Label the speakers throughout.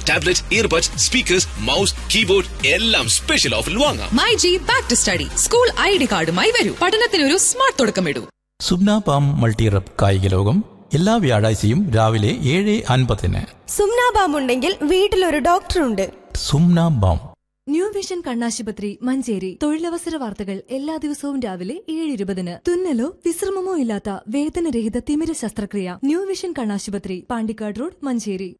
Speaker 1: tablet earbuds speakers mouse keyboard എല്ലാം special ഓഫറിൽ വാങ്ങാം
Speaker 2: my G back to study school I D കാർഡുമായി വരൂ പഠനത്തിനൊരു സ്മാർട്ട് തുടക്കമിടൂ
Speaker 3: സുബ്ന പാം മൾട്ടിറപ്പ് കായിക ലോകം എല്ലാ വ്യാഴാഴ്ചയും രാവിലെ ഏഴ് അൻപതിന്
Speaker 4: സുംന ബാം ഉണ്ടെങ്കിൽ വീട്ടിലൊരു ഡോക്ടറുണ്ട്
Speaker 3: സുംന ബാം
Speaker 5: ന്യൂ വിഷൻ കണ്ണാശുപത്രി മഞ്ചേരി തൊഴിലവസര വാർത്തകൾ എല്ലാ ദിവസവും രാവിലെ ഏഴ് ഇരുപതിന് തുന്നലോ വിശ്രമമോ ഇല്ലാത്ത വേദനരഹിത തിമിര ശസ്ത്രക്രിയ ന്യൂ വിഷൻ കണ്ണാശുപത്രി Pandikkad road Manjeri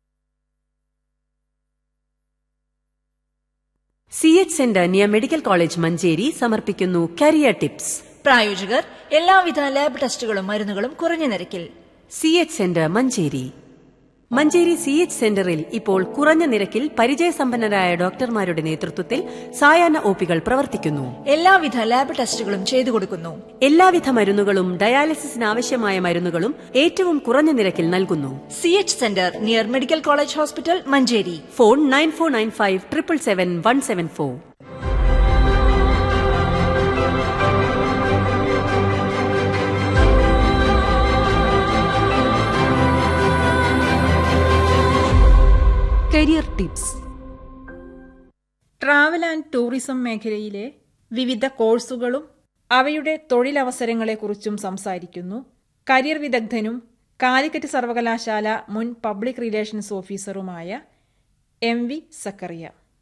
Speaker 6: C H centre near medical college Manjeri സമർപ്പിക്കുന്നു കരിയർ ടിപ്സ്
Speaker 7: പ്രായോജകർ എല്ലാവിധ ലാബ് ടെസ്റ്റുകളും മരുന്നുകളും കുറഞ്ഞ നിരക്കിൽ
Speaker 6: C H centre Manjeri Manjeri C H സെന്ററിൽ ഇപ്പോൾ കുറഞ്ഞ നിരക്കിൽ പരിചയസമ്പന്നരായ ഡോക്ടർമാരുടെ നേതൃത്വത്തിൽ സായാഹ്ന ഒപികൾ പ്രവർത്തിക്കുന്നു
Speaker 7: എല്ലാവിധ ലാബ് ടെസ്റ്റുകളും ചെയ്തു കൊടുക്കുന്നു
Speaker 6: എല്ലാവിധ മരുന്നുകളും ഡയാലിസിസിന് ആവശ്യമായ മരുന്നുകളും ഏറ്റവും കുറഞ്ഞ നിരക്കിൽ നൽകുന്നു
Speaker 7: C H centre near medical college hospital Manjeri
Speaker 6: phone nine four nine five triple seven one seven four
Speaker 5: career tips
Speaker 8: travel and tourism മേഖലയിലെ വിവിധ കോഴ്സുകളും അവയുടെ തൊഴിലവസരങ്ങളെക്കുറിച്ചും സംസാരിക്കുന്നു കരിയർ വിദഗ്ധനും കാലിക്കറ്റ് സർവകലാശാല മുൻ പബ്ലിക് റിലേഷൻസ് ഓഫീസറുമായ എം വി സക്കറിയ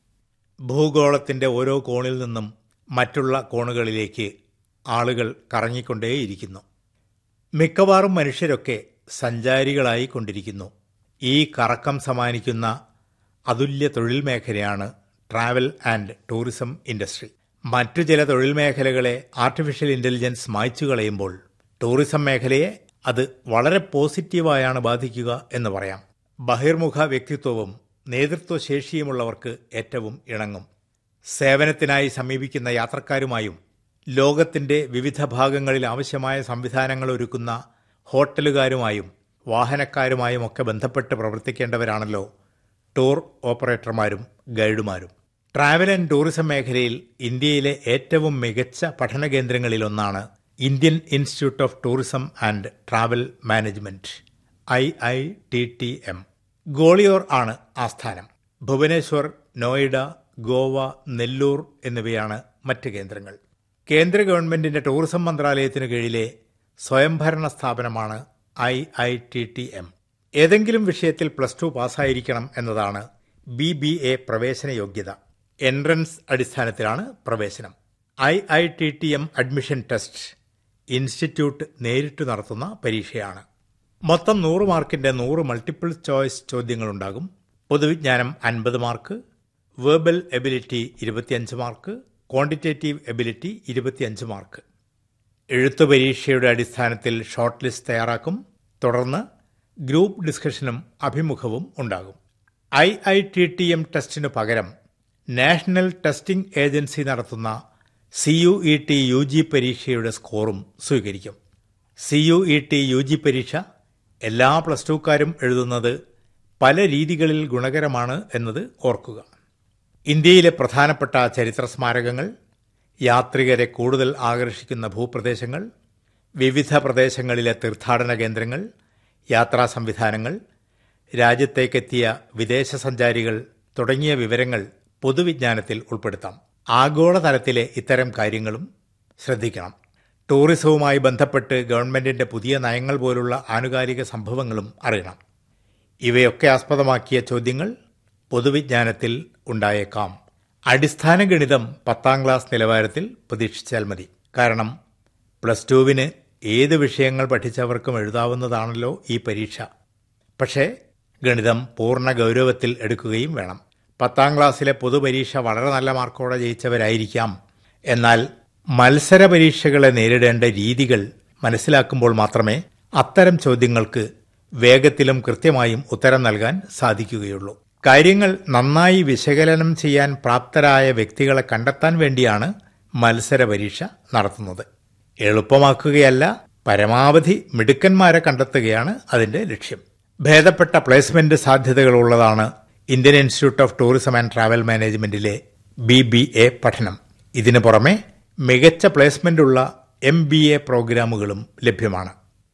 Speaker 9: ഭൂഗോളത്തിന്റെ ഓരോ കോണിൽ നിന്നും മറ്റുള്ള കോണുകളിലേക്ക് ആളുകൾ കറങ്ങിക്കൊണ്ടേയിരിക്കുന്നു മിക്കവാറും മനുഷ്യരൊക്കെ സഞ്ചാരികളായി കൊണ്ടിരിക്കുന്നു ഈ കറക്കം സമ്മാനിക്കുന്ന അതുല്യ തൊഴിൽ മേഖലയാണ് ട്രാവൽ ആൻഡ് ടൂറിസം ഇൻഡസ്ട്രി മറ്റു ചില തൊഴിൽ മേഖലകളെ ആർട്ടിഫിഷ്യൽ ഇന്റലിജൻസ് മായ്ച്ചു കളയുമ്പോൾ ടൂറിസം മേഖലയെ അത് വളരെ പോസിറ്റീവായാണ് ബാധിക്കുക എന്ന് പറയാം ബഹിർമുഖ വ്യക്തിത്വവും നേതൃത്വശേഷിയുമുള്ളവർക്ക് ഏറ്റവും ഇണങ്ങും സേവനത്തിനായി സമീപിക്കുന്ന യാത്രക്കാരുമായും ലോകത്തിന്റെ വിവിധ ഭാഗങ്ങളിൽ ആവശ്യമായ സംവിധാനങ്ങൾ ഒരുക്കുന്ന ഹോട്ടലുകാരുമായും വാഹനക്കാരുമായും ഒക്കെ ബന്ധപ്പെട്ട് പ്രവർത്തിക്കേണ്ടവരാണല്ലോ ടൂർ ഓപ്പറേറ്റർമാരും ഗൈഡുമാരും ട്രാവൽ ആൻഡ് ടൂറിസം മേഖലയിൽ ഇന്ത്യയിലെ ഏറ്റവും മികച്ച പഠന കേന്ദ്രങ്ങളിലൊന്നാണ് Indian institute of tourism and travel management I I T T M Gwalior ആണ് ആസ്ഥാനം ഭുവനേശ്വർ നോയിഡ ഗോവ നെല്ലൂർ എന്നിവയാണ് മറ്റ് കേന്ദ്രങ്ങൾ കേന്ദ്ര ഗവൺമെന്റിന്റെ ടൂറിസം മന്ത്രാലയത്തിനു കീഴിലെ സ്വയംഭരണ സ്ഥാപനമാണ് I I T T M ഏതെങ്കിലും വിഷയത്തിൽ പ്ലസ് ടു പാസ്സായിരിക്കണം എന്നതാണ് ബി ബി എ പ്രവേശന യോഗ്യത എൻട്രൻസ് അടിസ്ഥാനത്തിലാണ് പ്രവേശനം I I T T M admission test institute നേരിട്ട് നടത്തുന്ന പരീക്ഷയാണ് മൊത്തം നൂറ് മാർക്കിന്റെ നൂറ് മൾട്ടിപ്പിൾ ചോയ്സ് ചോദ്യങ്ങളുണ്ടാകും പൊതുവിജ്ഞാനം അൻപത് മാർക്ക് വേർബൽ എബിലിറ്റി ഇരുപത്തിയഞ്ച് മാർക്ക് ക്വാണ്ടിറ്റേറ്റീവ് എബിലിറ്റി ഇരുപത്തിയഞ്ച് മാർക്ക് എഴുത്തു പരീക്ഷയുടെ അടിസ്ഥാനത്തിൽ ഷോർട്ട് ലിസ്റ്റ് തയ്യാറാക്കും തുടർന്ന് ഗ്രൂപ്പ് ഡിസ്കഷനും അഭിമുഖവും ഉണ്ടാകും I I T T M ടെസ്റ്റിനു പകരം നാഷണൽ ടെസ്റ്റിംഗ് ഏജൻസി നടത്തുന്ന C U E T U G പരീക്ഷയുടെ സ്കോറും സ്വീകരിക്കും C U E T U G പരീക്ഷ എല്ലാ പ്ലസ് ടുക്കാരും എഴുതുന്നത് പല രീതികളിൽ ഗുണകരമാണ് എന്നത് ഓർക്കുക ഇന്ത്യയിലെ പ്രധാനപ്പെട്ട ചരിത്ര സ്മാരകങ്ങൾ യാത്രികരെ കൂടുതൽ ആകർഷിക്കുന്ന ഭൂപ്രദേശങ്ങൾ വിവിധ പ്രദേശങ്ങളിലെ തീർത്ഥാടന കേന്ദ്രങ്ങൾ യാത്രാ സംവിധാനങ്ങൾ രാജ്യത്തേക്കെത്തിയ വിദേശ സഞ്ചാരികൾ തുടങ്ങിയ വിവരങ്ങൾ പൊതുവിജ്ഞാനത്തിൽ ഉൾപ്പെടുത്താം ആഗോളതലത്തിലെ ഇത്തരം കാര്യങ്ങളും ശ്രദ്ധിക്കണം ടൂറിസവുമായി ബന്ധപ്പെട്ട് ഗവൺമെന്റിന്റെ പുതിയ നയങ്ങൾ പോലുള്ള ആനുകാലിക സംഭവങ്ങളും അറിയണം ഇവയൊക്കെ ആസ്പദമാക്കിയ ചോദ്യങ്ങൾ പൊതുവിജ്ഞാനത്തിൽ ഉണ്ടായേക്കാം അടിസ്ഥാന ഗണിതം പത്താം ക്ലാസ് നിലവാരത്തിൽ പ്രതീക്ഷിച്ചാൽ മതി കാരണം പ്ലസ് ടുവിന് ഏത് വിഷയങ്ങൾ പഠിച്ചവർക്കും എഴുതാവുന്നതാണല്ലോ ഈ പരീക്ഷ പക്ഷേ ഗണിതം പൂർണ്ണ ഗൗരവത്തിൽ എടുക്കുകയും വേണം പത്താം ക്ലാസ്സിലെ പൊതുപരീക്ഷ വളരെ നല്ല മാർക്കോടെ ജയിച്ചവരായിരിക്കാം എന്നാൽ മത്സര പരീക്ഷകളെ നേരിടേണ്ട രീതികൾ മനസ്സിലാക്കുമ്പോൾ മാത്രമേ അത്തരം ചോദ്യങ്ങൾക്ക് വേഗത്തിലും കൃത്യമായും ഉത്തരം നൽകാൻ സാധിക്കുകയുള്ളൂ കാര്യങ്ങൾ നന്നായി വിശകലനം ചെയ്യാൻ പ്രാപ്തരായ വ്യക്തികളെ കണ്ടെത്താൻ വേണ്ടിയാണ് മത്സര പരീക്ഷ നടത്തുന്നത് എളുപ്പമാക്കുകയല്ല പരമാവധി മിടുക്കന്മാരെ കണ്ടെത്തുകയാണ് അതിന്റെ ലക്ഷ്യം ഭേദപ്പെട്ട പ്ലേസ്മെന്റ് സാധ്യതകളുള്ളതാണ് Indian institute of tourism and travel മാനേജ്മെന്റിലെ ബി ബി എ പഠനം ഇതിനു പുറമെ മികച്ച പ്ലേസ്മെന്റ് ഉള്ള എം ബി എ പ്രോഗ്രാമുകളും ലഭ്യമാണ്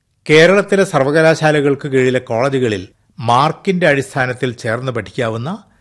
Speaker 9: കേരളത്തിലെ സർവകലാശാലകൾക്ക് കീഴിലെ കോളേജുകളിൽ മാർക്കിന്റെ അടിസ്ഥാനത്തിൽ ചേർന്ന് പഠിക്കാവുന്ന